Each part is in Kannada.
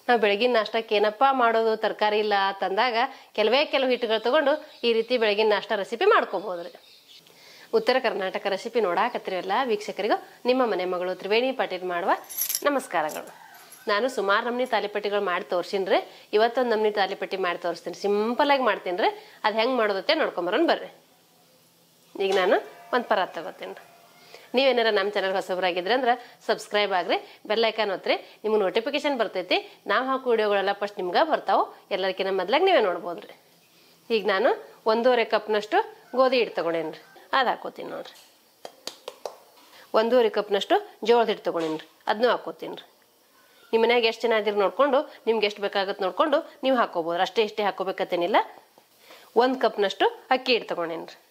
ನಾವು ಬೆಳಗಿನ ನಾಷ್ಟಕ್ಕೆ ಏನಪ್ಪ ಮಾಡೋದು ತರಕಾರಿ ಇಲ್ಲ ಅಂತಂದಾಗ ಕೆಲವೇ ಕೆಲವು ಹಿಟ್ಟುಗಳು ತಗೊಂಡು ಈ ರೀತಿ ಬೆಳಗಿನ ನಾಷ್ಟ ರೆಸಿಪಿ ಮಾಡ್ಕೋಬೋದ್ರಿ ಉತ್ತರ ಕರ್ನಾಟಕ ರೆಸಿಪಿ ನೋಡಾಕತ್ತಿರಲ್ಲ ವೀಕ್ಷಕರಿಗೂ ನಿಮ್ಮ ಮನೆ ಮಗಳು ತ್ರಿವೇಣಿ ಪಾಟೀಲ್ ಮಾಡುವ ನಮಸ್ಕಾರಗಳು ನಾನು ಸುಮಾರು ನಮ್ನಿ ತಾಲಿಪಟ್ಟಿಗಳು ಮಾಡಿ ತೋರ್ಸಿನ್ರಿ ಇವತ್ತೊಂದು ನಮ್ನಿ ತಾಲಿಪಟ್ಟಿ ಮಾಡಿ ತೋರಿಸ್ತೀನಿ ಸಿಂಪಲಾಗಿ ಮಾಡ್ತೀನಿ ರೀ ಅದು ಹೆಂಗೆ ಮಾಡೋದತ್ತೆ ನೋಡ್ಕೊಂಬರೋಣ ಬರ್ರಿ ಈಗ ನಾನು ಒಂದು ಪರಾತ್ ತಗೋತೀನಿ ನೀವೇನಾರ ನಮ್ಮ ಚಾನಲ್ ಹೊಸಬರಾಗಿದ್ರೆ ಅಂದ್ರೆ ಸಬ್ಸ್ಕ್ರೈಬ್ ಆಗ್ರಿ ಬೆಲ್ ಐಕಾನ್ ಒತ್ತಿರಿ ನಿಮ್ಗೆ ನೋಟಿಫಿಕೇಶನ್ ಬರ್ತೈತಿ ನಾವು ಹಾಕೋ ವಿಡಿಯೋಗಳೆಲ್ಲ ಫಸ್ಟ್ ನಿಮ್ಗೆ ಬರ್ತಾವೆ ಎಲ್ಲರಿಗಿಂತ ಮೊದ್ಲಾಗ ನೀವೇ ನೋಡ್ಬೋದು ರೀ ಈಗ ನಾನು ಒಂದೂವರೆ ಕಪ್ನಷ್ಟು ಗೋಧಿ ಹಿಟ್ಟು ತಗೊಂಡೇನಿ ರೀ ಅದು ಹಾಕೋತೀನಿ ನೋಡ್ರಿ ಒಂದೂವರೆ ಕಪ್ನಷ್ಟು ಜೋಳದ ಹಿಟ್ಟು ತೊಗೊಂಡೇನಿ ರೀ ಅದನ್ನೂ ಹಾಕೋತೀನಿ ರೀ ನಿಮ್ಮ ಮನ್ಯಾಗ ಎಷ್ಟು ಜನ ಅದಿರಿ ನೋಡ್ಕೊಂಡು ನಿಮ್ಗೆ ಎಷ್ಟು ಬೇಕಾಗತ್ತೆ ನೋಡ್ಕೊಂಡು ನೀವು ಹಾಕೋಬೋದು ಅಷ್ಟೇ ಇಷ್ಟೇ ಹಾಕೋಬೇಕತ್ತೇನಿಲ್ಲ ಒಂದು ಕಪ್ನಷ್ಟು ಅಕ್ಕಿ ಹಿಟ್ಟು ತೊಗೊಂಡೇನಿ ರೀ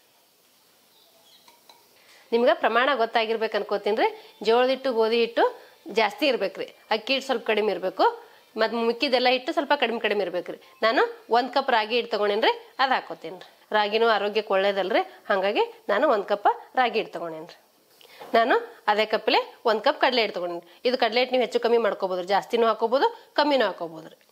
ನಿಮ್ಗೆ ಪ್ರಮಾಣ ಗೊತ್ತಾಗಿರ್ಬೇಕು ಅನ್ಕೋತೀನಿ ರೀ ಜೋಳದ ಹಿಟ್ಟು ಗೋಧಿ ಹಿಟ್ಟು ಜಾಸ್ತಿ ಇರ್ಬೇಕು ರೀ ಅಕ್ಕಿ ಹಿಟ್ಟು ಸ್ವಲ್ಪ ಕಡಿಮೆ ಇರಬೇಕು ಮತ್ತು ಮಿಕ್ಕಿದೆಲ್ಲ ಹಿಟ್ಟು ಸ್ವಲ್ಪ ಕಡಿಮೆ ಕಡಿಮೆ ಇರ್ಬೇಕು ರೀ ನಾನು ಒಂದು ಕಪ್ ರಾಗಿ ಹಿಟ್ಟು ತೊಗೊಂಡೇನಿ ರೀ ಅದು ಹಾಕೋತೀನಿ ರೀ ರಾಗಿನೂ ಆರೋಗ್ಯಕ್ಕೆ ಒಳ್ಳೇದಲ್ರಿ ಹಾಗಾಗಿ ನಾನು ಒಂದು ಕಪ್ ರಾಗಿ ಹಿಟ್ಟು ತೊಗೊಂಡೇನಿ ರೀ ನಾನು ಅದೇ ಕಪ್ಪಲೆ ಒಂದು ಕಪ್ ಕಡಲೆ ಹಿಟ್ಟು ತೊಗೊಂಡೇನಿ ಇದು ಕಡಲೆ ಹಿಟ್ಟು ನೀವು ಹೆಚ್ಚು ಕಮ್ಮಿ ಮಾಡ್ಕೋಬೋದು ರೀ ಜಾಸ್ತಿನೂ ಹಾಕೋಬೋದು ಕಮ್ಮಿನೂ ಹಾಕೋಬೋದು ರೀ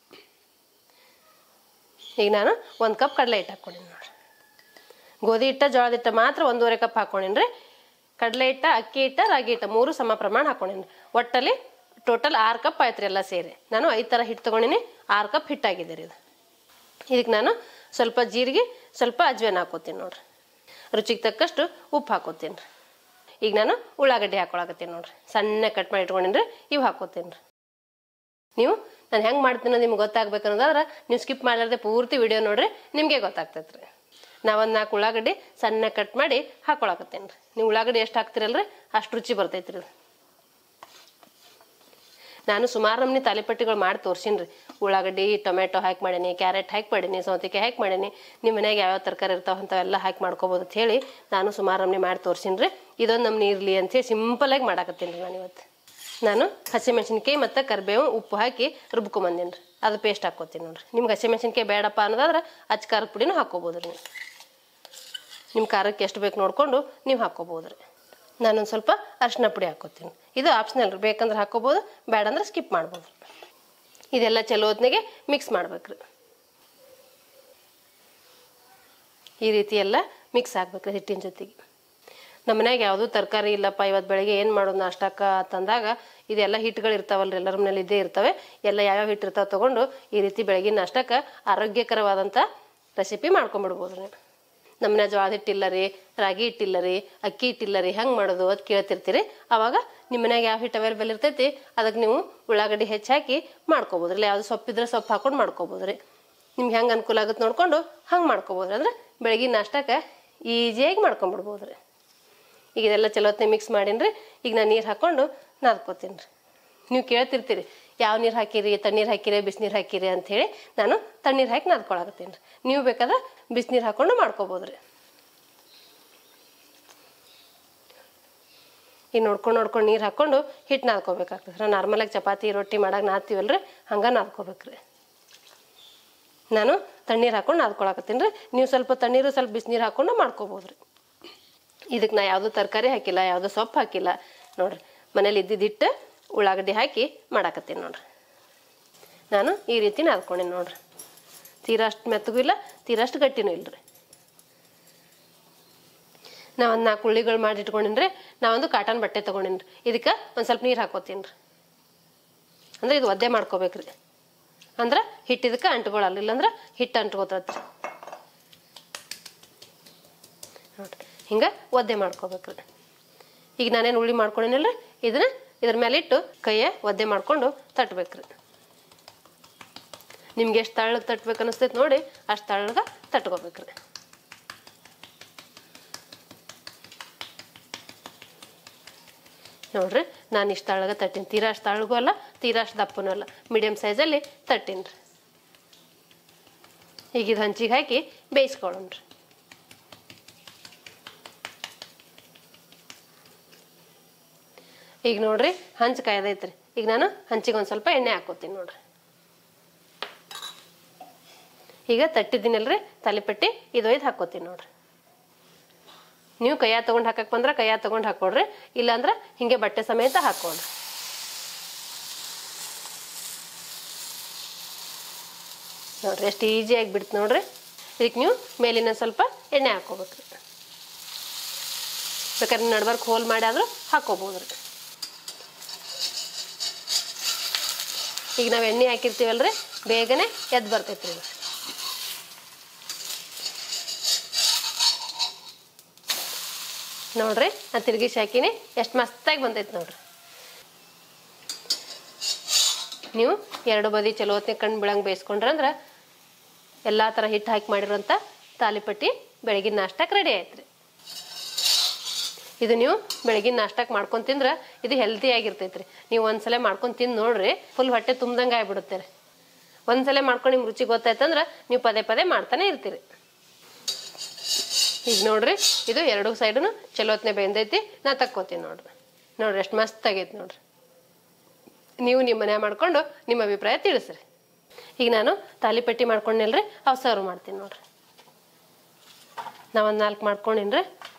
ಈಗ ನಾನು ಒಂದು ಕಪ್ ಕಡಲೆ ಹಿಟ್ಟು ಹಾಕ್ಕೊಂಡೀನಿ ನೋಡ್ರಿ ಗೋಧಿ ಹಿಟ್ಟ ಜೋಳದ ಹಿಟ್ಟ ಮಾತ್ರ ಒಂದೂವರೆ ಕಪ್ ಹಾಕ್ಕೊಂಡೇನಿ ರೀ ಕಡಲೆ ಹಿಟ್ಟ ಅಕ್ಕಿ ಹಿಟ್ಟ ರಾಗಿ ಹಿಟ್ಟ ಮೂರು ಸಮ ಪ್ರಮಾಣ ಹಾಕ್ಕೊಂಡೇನಿ ಒಟ್ಟಲ್ಲಿ ಟೋಟಲ್ ಆರು ಕಪ್ ಆಯ್ತು ರೀ ಎಲ್ಲ ಸೇರಿ ನಾನು ಐದು ಥರ ಹಿಟ್ಟು ತೊಗೊಂಡಿನಿ ಆರು ಕಪ್ ಹಿಟ್ಟಾಗಿದೆ ರೀ ಇದು ಇದಕ್ಕೆ ನಾನು ಸ್ವಲ್ಪ ಜೀರಿಗೆ ಸ್ವಲ್ಪ ಅಜ್ವೇನ್ ಹಾಕೋತೀನಿ ನೋಡ್ರಿ ರುಚಿಗೆ ತಕ್ಕಷ್ಟು ಉಪ್ಪು ಹಾಕೋತೀನಿ ರೀ ಈಗ ನಾನು ಉಳ್ಳಾಗಡ್ಡಿ ಹಾಕೊಳಕತ್ತೀನಿ ನೋಡ್ರಿ ಸಣ್ಣ ಕಟ್ ಮಾಡಿ ಇಟ್ಕೊಂಡಿನಿ ರೀ ಇವು ಹಾಕೋತೀನಿ ರೀ ನೀವು ನಾನು ಹೆಂಗೆ ಮಾಡ್ತೀನಿ ನಿಮ್ಗೆ ಗೊತ್ತಾಗ್ಬೇಕು ಅನ್ನೋದಾದ್ರೆ ನೀವು ಸ್ಕಿಪ್ ಮಾಡಲಾರ್ದೆ ಪೂರ್ತಿ ವಿಡಿಯೋ ನೋಡ್ರಿ ನಿಮಗೆ ಗೊತ್ತಾಗ್ತೈತೆ ರೀ ನಾವೊಂದು ನಾಲ್ಕು ಉಳ್ಳಾಗಡ್ಡಿ ಸಣ್ಣ ಕಟ್ ಮಾಡಿ ಹಾಕೊಳಕತ್ತೇನೆ ರೀ ನೀವು ಉಳ್ಳಾಗಡ್ಡಿ ಎಷ್ಟು ಹಾಕ್ತಿರಲ್ರಿ ಅಷ್ಟು ರುಚಿ ಬರ್ತೈತೆ ರೀ ನಾನು ಸುಮಾರು ನಮ್ನಿ ತಾಲಿಪಟ್ಟಿಗಳು ಮಾಡಿ ತೋರ್ಸೀನಿ ರೀ ಉಳ್ಳಾಗಡ್ಡಿ ಟೊಮೆಟೊ ಹಾಕಿ ಮಾಡೀನಿ ಕ್ಯಾರೆಟ್ ಹಾಕಿ ಮಾಡೀನಿ ಸೌತೆಕಾಯಿ ಹಾಕಿ ಮಾಡೀನಿ ನಿಮ್ಮ ಮನ್ಯಾಗ ಯಾವ್ಯಾವ ತರಕಾರಿ ಇರ್ತಾವ ಅಂಥವೆಲ್ಲ ಹಾಕಿ ಮಾಡ್ಕೋಬೋದು ಅಂತ ಹೇಳಿ ನಾನು ಸುಮಾರು ನಮ್ನಿ ಮಾಡಿ ತೋರ್ಸೀನಿ ರೀ ಇದೊಂದು ನಮ್ನಿ ಇರಲಿ ಅಂತೇಳಿ ಸಿಂಪಲಾಗಿ ಮಾಡಾಕತ್ತೀನಿ ರೀ ನಾನು ಇವತ್ತು ನಾನು ಹಸಿಮೆಣಸಿನ್ಕಾಯಿ ಮತ್ತು ಕರಿಬೇವು ಉಪ್ಪು ಹಾಕಿ ರುಬ್ಕೊಂಬಂದೀನಿ ರೀ ಅದು ಪೇಸ್ಟ್ ಹಾಕ್ಕೋತೀನಿ ನೋಡ್ರಿ ನಿಮ್ಗೆ ಹಸಿಮೆಣಸಿನ್ಕಾಯಿ ಬೇಡಪ್ಪ ಅನ್ನೋದಾದ್ರೆ ಅಚ್ಚ ಖಾರದ ಪುಡಿನೂ ಹಾಕ್ಕೋಬೋದು ರೀ ನೀವು ನಿಮ್ಮ ಖಾರಕ್ಕೆ ಎಷ್ಟು ಬೇಕು ನೋಡಿಕೊಂಡು ನೀವು ಹಾಕ್ಕೋಬೋದು ರೀ ನಾನೊಂದು ಸ್ವಲ್ಪ ಅರಿಶಿನ ಪುಡಿ ಹಾಕ್ಕೋತೀನಿ ಇದು ಆಪ್ಷನಲ್ ರೀ ಬೇಕಂದ್ರೆ ಹಾಕ್ಕೋಬೋದು ಬೇಡ ಅಂದ್ರೆ ಸ್ಕಿಪ್ ಮಾಡ್ಬೋದು ಇದೆಲ್ಲ ಚಲೋ ಹೊತ್ನಾಗೆ ಮಿಕ್ಸ್ ಮಾಡ್ಬೇಕು ರೀ ಈ ರೀತಿ ಎಲ್ಲ ಮಿಕ್ಸ್ ಆಗ್ಬೇಕು ರೀ ಹಿಟ್ಟಿನ ಜೊತೆಗೆ ನಮ್ಮ ಮನ್ಯಾಗ ಯಾವುದೂ ತರಕಾರಿ ಇಲ್ಲಪ್ಪ ಇವತ್ತು ಬೆಳಗ್ಗೆ ಏನು ಮಾಡೋದು ನಾಷ್ಟಕ್ಕ ಅಂತಂದಾಗ ಇದೆಲ್ಲ ಹಿಟ್ಟುಗಳು ಇರ್ತಾವಲ್ರಿ ಎಲ್ಲರ ಮನೇಲಿ ಇದ್ದೇ ಇರ್ತವೆ ಎಲ್ಲ ಯಾವ್ಯಾವ ಹಿಟ್ಟು ಇರ್ತಾವೆ ತೊಗೊಂಡು ಈ ರೀತಿ ಬೆಳಗಿನ ನಾಷ್ಟಕ್ಕೆ ಆರೋಗ್ಯಕರವಾದಂಥ ರೆಸಿಪಿ ಮಾಡ್ಕೊಂಬಿಡ್ಬೋದು ರೀ ನಮ್ಮನೆ ಜೋಳದ ಹಿಟ್ಟಿಲ್ಲ ರೀ ರಾಗಿ ಹಿಟ್ಟಿಲ್ಲ ರೀ ಅಕ್ಕಿ ಹಿಟ್ಟಿಲ್ಲ ರೀ ಹೆಂಗೆ ಮಾಡೋದು ಅದು ಕೇಳ್ತಿರ್ತೀರಿ ಅವಾಗ ನಿಮ್ಮ ಮನ್ಯಾಗ ಯಾವ ಹಿಟ್ಟು ಅವೈಲೇಬಲ್ ಇರ್ತೈತಿ ಅದಕ್ಕೆ ನೀವು ಉಳ್ಳಾಗಡ್ಡಿ ಹೆಚ್ಚು ಹಾಕಿ ಮಾಡ್ಕೋಬೋದು ಇಲ್ಲ ಯಾವುದು ಸೊಪ್ಪಿದ್ರೆ ಸೊಪ್ಪು ಹಾಕೊಂಡು ಮಾಡ್ಕೋಬೋದು ರೀ ನಿಮ್ಗೆ ಹೆಂಗೆ ಅನುಕೂಲ ಆಗುತ್ತೆ ನೋಡ್ಕೊಂಡು ಹಂಗೆ ಮಾಡ್ಕೋಬೋದು ಅಂದ್ರೆ ಬೆಳಗಿನ ನಾಷ್ಟಕ್ಕೆ ಈಸಿಯಾಗಿ ಮಾಡ್ಕೊಂಬಿಡ್ಬೋದು ರೀ ಈಗ ಇದೆಲ್ಲ ಚಲೋತ್ನೆ ಮಿಕ್ಸ್ ಮಾಡೀನಿ ಈಗ ನಾನು ನೀರು ಹಾಕ್ಕೊಂಡು ನಾದ್ಕೋತೀನಿ ರೀ ನೀವು ಕೇಳ್ತಿರ್ತೀರಿ ಯಾವ ನೀರು ಹಾಕಿರಿ ತಣ್ಣೀರು ಹಾಕಿರಿ ಬಿಸಿನೀರು ಹಾಕಿರಿ ಅಂಥೇಳಿ ನಾನು ತಣ್ಣೀರು ಹಾಕಿ ನಾದ್ಕೊಳಕತ್ತೀನಿ ರೀ ನೀವು ಬೇಕಾದ್ರೆ ಬಿಸಿನೀರು ಹಾಕ್ಕೊಂಡು ಮಾಡ್ಕೋಬೋದು ರೀ ಈಗ ನೋಡ್ಕೊಂಡು ನೋಡ್ಕೊಂಡು ನೀರು ಹಾಕ್ಕೊಂಡು ಹಿಟ್ಟು ನಾದ್ಕೋಬೇಕಾಗ್ತದೆ ನಾವು ನಾರ್ಮಲಾಗಿ ಚಪಾತಿ ರೊಟ್ಟಿ ಮಾಡಾಗ ನಾದ್ತೀವಲ್ರಿ ಹಂಗೆ ನಾದ್ಕೋಬೇಕು ರೀ ನಾನು ತಣ್ಣೀರು ಹಾಕೊಂಡು ನಾದ್ಕೊಳಕತ್ತೀನಿ ರೀ ನೀವು ಸ್ವಲ್ಪ ತಣ್ಣೀರು ಸ್ವಲ್ಪ ಬಿಸಿನೀರು ಹಾಕ್ಕೊಂಡು ಮಾಡ್ಕೋಬೋದು ರೀ ಇದಕ್ಕೆ ನಾ ಯಾವುದೂ ತರಕಾರಿ ಹಾಕಿಲ್ಲ ಯಾವುದೂ ಸೊಪ್ಪು ಹಾಕಿಲ್ಲ ನೋಡ್ರಿ ಮನೇಲಿ ಇದ್ದಿದ್ದಿಟ್ಟು ಉಳ್ಳಾಗಡ್ಡಿ ಹಾಕಿ ಮಾಡಾಕತ್ತೀನಿ ನೋಡ್ರಿ ನಾನು ಈ ರೀತಿ ನಾದ್ಕೊಂಡೀನಿ ನೋಡ್ರಿ ತೀರಾ ಅಷ್ಟು ಮೆತ್ತಗೂ ಇಲ್ಲ ತೀರಾ ಅಷ್ಟು ಗಟ್ಟಿನೂ ಇಲ್ಲರಿ ನಾ ಒಂದು ನಾಲ್ಕು ಉಳ್ಳಿಗಳು ಮಾಡಿ ಇಟ್ಕೊಂಡಿನಿ ರೀ ನಾವೊಂದು ಕಾಟನ್ ಬಟ್ಟೆ ತೊಗೊಂಡಿನಿ ರೀ ಇದಕ್ಕೆ ಒಂದು ಸ್ವಲ್ಪ ನೀರು ಹಾಕೋತೀನಿ ರೀ ಅಂದ್ರೆ ಇದು ಒದ್ದೆ ಮಾಡ್ಕೋಬೇಕು ರೀ ಅಂದ್ರೆ ಹಿಟ್ಟು ಇದಕ್ಕೆ ಅಂಟ್ಕೊಳ್ಳಲ್ಲ ಇಲ್ಲಂದ್ರೆ ಹಿಟ್ಟು ಅಂಟ್ಕೋತತ್ರಿ ನೋಡ್ರಿ ಹಿಂಗೆ ಒದ್ದೆ ಮಾಡ್ಕೋಬೇಕ್ರಿ ಈಗ ನಾನೇನು ಉಳ್ಳಿ ಮಾಡ್ಕೊಂಡಿನಲ್ಲ ಇದನ್ನ ಇದ್ರ ಮೇಲೆ ಇಟ್ಟು ಕೈಯ ಒದ್ದೆ ಮಾಡ್ಕೊಂಡು ತಟ್ಬೇಕ್ರಿ ನಿಮ್ಗೆ ಎಷ್ಟು ತಳ್ಳಗೆ ತಟ್ಬೇಕು ಅನಿಸ್ತೈತೆ ನೋಡಿ ಅಷ್ಟು ತಳ್ಳಗ ತಟ್ಕೋಬೇಕ್ರಿ ನೋಡ್ರಿ ನಾನು ಇಷ್ಟು ತಳ್ಳಗ ತಟ್ಟೀನಿ ತೀರಾ ಅಷ್ಟು ತಳ್ಳಗೂ ಅಲ್ಲ ತೀರಾ ಅಷ್ಟು ದಪ್ಪನೂ ಅಲ್ಲ ಮೀಡಿಯಮ್ ಸೈಜಲ್ಲಿ ತಟ್ಟೀನಿ ರೀ ಈಗ ಇದು ಹಂಚಿಗೆ ಹಾಕಿ ಬೇಯಿಸ್ಕೊಳ್ಳೋಣ್ರಿ ಈಗ ನೋಡ್ರಿ ಹಂಚು ಕಾಯ್ದೈತ್ರಿ ಈಗ ನಾನು ಹಂಚಿಗೆ ಒಂದು ಸ್ವಲ್ಪ ಎಣ್ಣೆ ಹಾಕೋತೀನಿ ನೋಡ್ರಿ ಈಗ ತಟ್ಟಿದ್ದೀನಲ್ರಿ ತಾಲಿಪಟ್ಟಿ ಇದು ಒಯ್ದು ಹಾಕೋತೀನಿ ನೋಡ್ರಿ ನೀವು ಕೈಯ ತೊಗೊಂಡು ಹಾಕಕ್ಕೆ ಬಂದ್ರೆ ಕೈಯ ತೊಗೊಂಡು ಹಾಕೊಡ್ರಿ ಇಲ್ಲಾಂದ್ರೆ ಹಿಂಗೆ ಬಟ್ಟೆ ಸಮೇತ ಹಾಕೊಡ್ರಿ ನೋಡ್ರಿ ಎಷ್ಟು ಈಸಿಯಾಗಿ ಬಿಡ್ತು ನೋಡ್ರಿ ಇದಕ್ಕೆ ನೀವು ಮೇಲಿನ ಸ್ವಲ್ಪ ಎಣ್ಣೆ ಹಾಕ್ಕೋಬೇಕು ಬೇಕಾದ್ರೆ ನಡ್ಬರ್ಕ್ ಹೋಲ್ ಮಾಡಿ ಆದರೂ ಹಾಕ್ಕೋಬೋದು ರೀ ಈಗ ನಾವು ಎಣ್ಣೆ ಹಾಕಿರ್ತೀವಲ್ರಿ ಬೇಗನೆ ಎದ್ದು ಬರ್ತೈತೆ ರೀ ನೋಡ್ರಿ ನಾ ತಿರುಗಿಸಿ ಹಾಕಿನಿ ಎಷ್ಟು ಮಸ್ತಾಗಿ ಬಂದೈತೆ ನೋಡ್ರಿ ನೀವು ಎರಡು ಬದಿ ಚಲೋ ಹೊತ್ತಿಗೆ ಕಣ್ಣು ಬೀಳಂಗೆ ಬೇಯಿಸ್ಕೊಂಡ್ರೆ ಅಂದ್ರೆ ಎಲ್ಲ ಥರ ಹಿಟ್ಟು ಹಾಕಿ ಮಾಡಿರೋಂಥ ತಾಲಿಪಟ್ಟಿ ಬೆಳಗಿನ ನಾಷ್ಟಕ್ಕೆ ರೆಡಿ ಆಯ್ತು ರೀ ಇದು ನೀವು ಬೆಳಗಿನ ನಾಷ್ಟಕ್ಕೆ ಮಾಡ್ಕೊಂಡು ತಿಂದ್ರೆ ಇದು ಹೆಲ್ತಿ ಆಗಿರ್ತೈತೆ ರೀ ನೀವು ಒಂದ್ಸಲ ಮಾಡ್ಕೊಂಡು ತಿಂದು ನೋಡ್ರಿ ಫುಲ್ ಹೊಟ್ಟೆ ತುಂಬ್ದಂಗೆ ಆಗ್ಬಿಡುತ್ತೆ ರೀ ಒಂದ್ಸಲ ಮಾಡ್ಕೊಂಡು ನಿಮ್ಗೆ ರುಚಿ ಗೊತ್ತಾಯ್ತಂದ್ರೆ ನೀವು ಪದೇ ಪದೇ ಮಾಡ್ತಾನೆ ಇರ್ತೀರಿ ಈಗ ನೋಡ್ರಿ ಇದು ಎರಡು ಸೈಡನು ಚಲೋ ಹೊತ್ನೆ ಬೆಂದೈತಿ ನಾ ತಕ್ಕೋತೀನಿ ನೋಡ್ರಿ ನೋಡ್ರಿ ಎಷ್ಟು ಮಸ್ತ್ ಆಗೈತಿ ನೋಡ್ರಿ ನೀವು ನಿಮ್ಮ ಮನೆ ಮಾಡ್ಕೊಂಡು ನಿಮ್ಮ ಅಭಿಪ್ರಾಯ ತಿಳಿಸ್ರಿ ಈಗ ನಾನು ತಾಲಿಪಟ್ಟಿ ಮಾಡ್ಕೊಂಡೇನ್ರಿ ಅವು ಸರ್ವ್ ಮಾಡ್ತೀನಿ ನೋಡ್ರಿ ನಾ ಒಂದು ನಾಲ್ಕು ಮಾಡ್ಕೊಂಡಿನ್ರಿ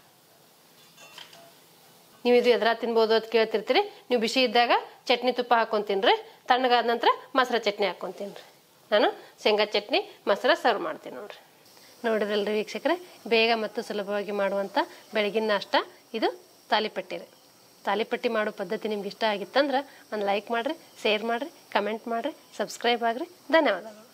ನೀವು ಇದು ಎದ್ರ ತಿನ್ಬೋದು ಅಂತ ಕೇಳ್ತಿರ್ತೀರಿ ನೀವು ಬಿಸಿ ಇದ್ದಾಗ ಚಟ್ನಿ ತುಪ್ಪ ಹಾಕ್ಕೊಂತೀನಿ ರೀ ತಣ್ಣಗಾದ ನಂತರ ಮೊಸರು ಚಟ್ನಿ ಹಾಕ್ಕೊಂತೀನಿ ರೀ ನಾನು ಶೇಂಗಾ ಚಟ್ನಿ ಮೊಸರು ಸರ್ವ್ ಮಾಡ್ತೀನಿ ನೋಡ್ರಿ ನೋಡಿದ್ರಲ್ರಿ ವೀಕ್ಷಕರೇ ಬೇಗ ಮತ್ತು ಸುಲಭವಾಗಿ ಮಾಡುವಂಥ ಬೆಳಗಿನ ನಾಷ್ಟ ಇದು ತಾಲಿಪಟ್ಟಿ ರೀ ತಾಲಿಪಟ್ಟಿ ಮಾಡೋ ಪದ್ಧತಿ ನಿಮ್ಗೆ ಇಷ್ಟ ಆಗಿತ್ತಂದ್ರೆ ಒಂದು ಲೈಕ್ ಮಾಡಿರಿ ಶೇರ್ ಮಾಡಿರಿ ಕಮೆಂಟ್ ಮಾಡಿರಿ ಸಬ್ಸ್ಕ್ರೈಬ್ ಆಗಿರಿ ಧನ್ಯವಾದಗಳು